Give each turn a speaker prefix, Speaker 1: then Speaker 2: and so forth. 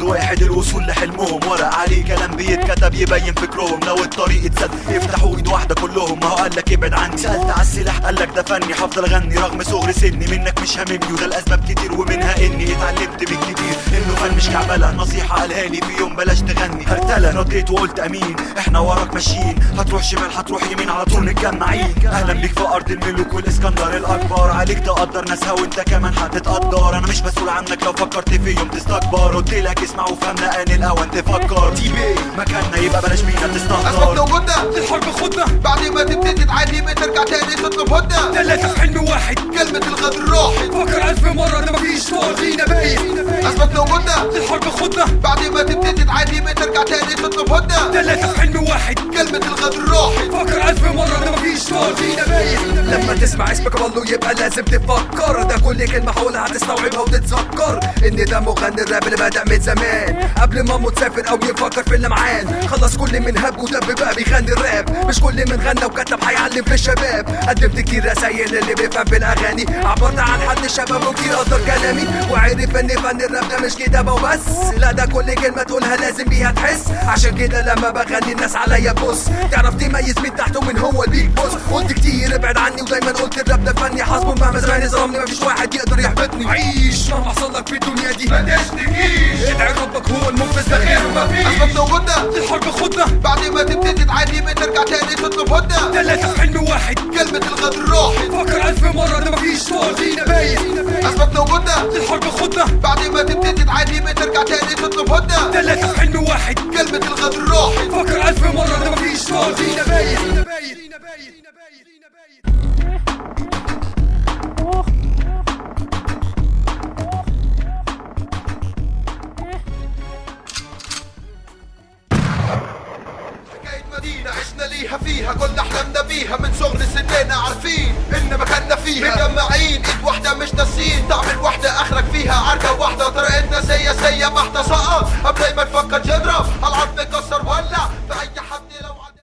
Speaker 1: واحد الوصول لحلمهم ورق عليه كلام بيتكتب يبين فكرهم لو الطريق اتسد يفتحوا ايد واحدة كلهم ما هو قالك ابعد عني سألت على السلاح قالك ده فني هفضل اغني رغم صغر سني منك مش هاممني وده الاسباب كتير ومنها اني اتعلمت بالكتير انه فن مش كعبلة نصيحة قالها لي في يوم بلاش تغني هرتلة رديت وقلت امين احنا وراك ماشيين هتروح شمال هتروح يمين على طول متجمعين اهلا بيك في ارض الملوك والاسكندر الاكبر عليك تقدر ناسها وانت كمان هتتقدر انا مش مسؤول عنك لو فكرت في يوم تستكبر قلت لك اسمع وفهم لان الاوان تفكر تي بي مكاننا يبقى بلاش بينا
Speaker 2: اثبتنا
Speaker 1: تستهتر
Speaker 2: وجودنا
Speaker 3: الحرب خدنا
Speaker 2: بعد ما تبتدي تعلم ترجع تاني تطلب هدنة
Speaker 3: ثلاثة في حلم واحد
Speaker 2: كلمة الغدر راحت
Speaker 3: فكر ألف مرة ده مفيش طول فينا باين
Speaker 2: اثبتنا وجودنا
Speaker 3: الحرب خدنا
Speaker 2: بعد ما تبتدي تعلم ترجع تاني تطلب هدنة
Speaker 3: ثلاثة في حلم واحد
Speaker 2: كلمة الغدر راحت
Speaker 3: فكر ألف مرة ده مفيش طول فينا باين لما تسمع اسمك بالله يبقى لازم تفكر ده كل كلمة هقولها هتستوعبها وتتذكر ان ده مغني الراب اللي بدأ من زمان قبل ما امه تسافر او يفكر في اللمعان خلص كل من هب ودب بقى بيغني الراب مش كل من غنى وكتب هيعلم في الشباب قدمت كتير رسايل اللي بيفهم بالاغاني عبرت عن حد شباب وكتير قدر كلامي وعرف ان فن الراب ده مش كتابة وبس لا ده كل كلمة تقولها لازم بيها تحس عشان كده لما بغني الناس عليا بص تعرف تميز مين تحت ومن هو البيك بص قلت كتير ابعد عني ودايما قلت الراب ده فني حاسبه مهما زماني ظلمني مفيش واحد يقدر يحبطني عيش مهما حصل لك في الدنيا دي
Speaker 2: ما تشتكيش
Speaker 3: ادعي ربك هو المنقذ ده غيره مفيش
Speaker 2: اثبتنا وجودنا
Speaker 3: الحرب خدنا
Speaker 2: بعد ما تبتدي تعلم ترجع تاني تطلب هدنة
Speaker 3: ثلاثة في حلم واحد
Speaker 2: كلمة الغدر راحت
Speaker 3: فكر ألف مرة ده مفيش طول فينا باين
Speaker 2: اثبتنا وجودنا
Speaker 3: الحرب خدنا
Speaker 2: بعد ما تبتدي تعلم ترجع تاني تطلب هدنة
Speaker 3: ثلاثة في حلم واحد
Speaker 2: كلمة الغدر راحت
Speaker 3: فكر ألف مرة ده مفيش طول فينا باين
Speaker 2: حكاية مدينة عشنا ليها فيها كل احلامنا بيها من صغر سننا عارفين ان مكاننا فيها مجمعين ايد واحدة مش ناسين تعمل واحدة اخرك فيها عركة واحدة طريقتنا سيا سيا بحتة سقط قبل ما نفكر نضرب على العظم نكسر ولا